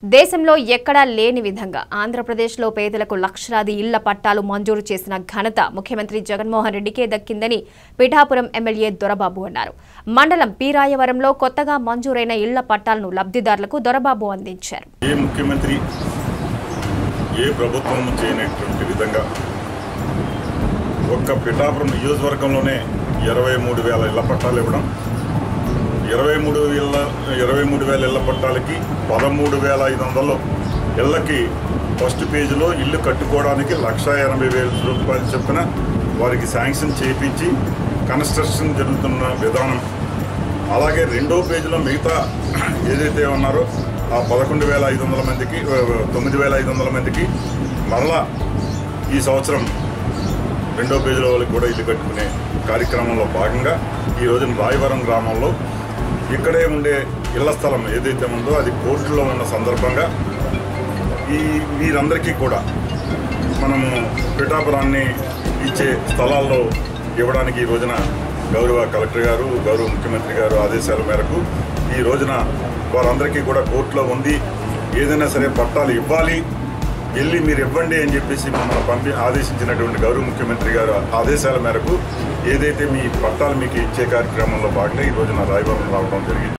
దేశంలో ఎక్కడా లేని విధంగా ఆంధ్రప్రదేశ్లో పేదలకు లక్షలాది ఇళ్ల పట్టాలు మంజూరు చేసిన ఘనత ముఖ్యమంత్రి జగన్మోహన్ రెడ్డికే దక్కిందని పిఠాపురం ఎమ్మెల్యే దొరబాబు అన్నారు మండలం పీరాయవరంలో కొత్తగా మంజూరైన ఇళ్ల పట్టాలను లబ్ధిదారులకు దొరబాబు అందించారు ఏ ముఖ్యమంత్రి ఏ ప్రభుత్వం చేయనటువంటి విధంగా ఒక్క పిఠాపురం నియోజకవర్గంలోనే ఇరవై మూడు వేల ఇళ్ల పట్టాలు ఇవ్వడం ఇరవై మూడు ఇళ్ళ ఇరవై మూడు వేల ఇళ్ల పట్టాలకి పదమూడు వేల ఐదు వందలు ఇళ్ళకి ఫస్ట్ పేజీలో ఇల్లు కట్టుకోవడానికి లక్ష ఎనభై వేల రూపాయలు చొప్పున వారికి శాంక్షన్ చేయించి కన్స్ట్రక్షన్ జరుగుతున్న విధానం అలాగే రెండో పేజీలో మిగతా ఏదైతే ఉన్నారో ఆ పదకొండు వేల ఐదు వందల మందికి ఆ, తొమ్మిది వేల ఐదు వందల మందికి మరలా ఈ సంవత్సరం రెండో పేజీలో వాళ్ళకి కూడా ఇల్లు కట్టుకునే కార్యక్రమంలో భాగంగా ఈ రోజున రాయవరం గ్రామంలో ఇక్కడే ఉండే ఇళ్ల స్థలం ఏదైతే ఉందో అది కోర్టులో ఉన్న సందర్భంగా ఈ వీరందరికీ కూడా మనము పిఠాపురాన్ని ఇచ్చే స్థలాల్లో ఇవ్వడానికి ఈ రోజున గౌరవ కలెక్టర్ గారు గౌరవ ముఖ్యమంత్రి గారు ఆదేశాల మేరకు ఈ రోజున వారందరికీ కూడా కోర్టులో ఉంది ఏదైనా సరే పట్టాలు ఇవ్వాలి వెళ్ళి మీరు ఇవ్వండి అని చెప్పేసి మమ్మల్ని పంపి ఆదేశించినటువంటి గౌరవ ముఖ్యమంత్రి గారు ఆదేశాల మేరకు ఏదైతే మీ పట్టాలు మీకు ఇచ్చే కార్యక్రమంలో భాగంగా ఈ రోజున రాయవరం రావడం జరిగింది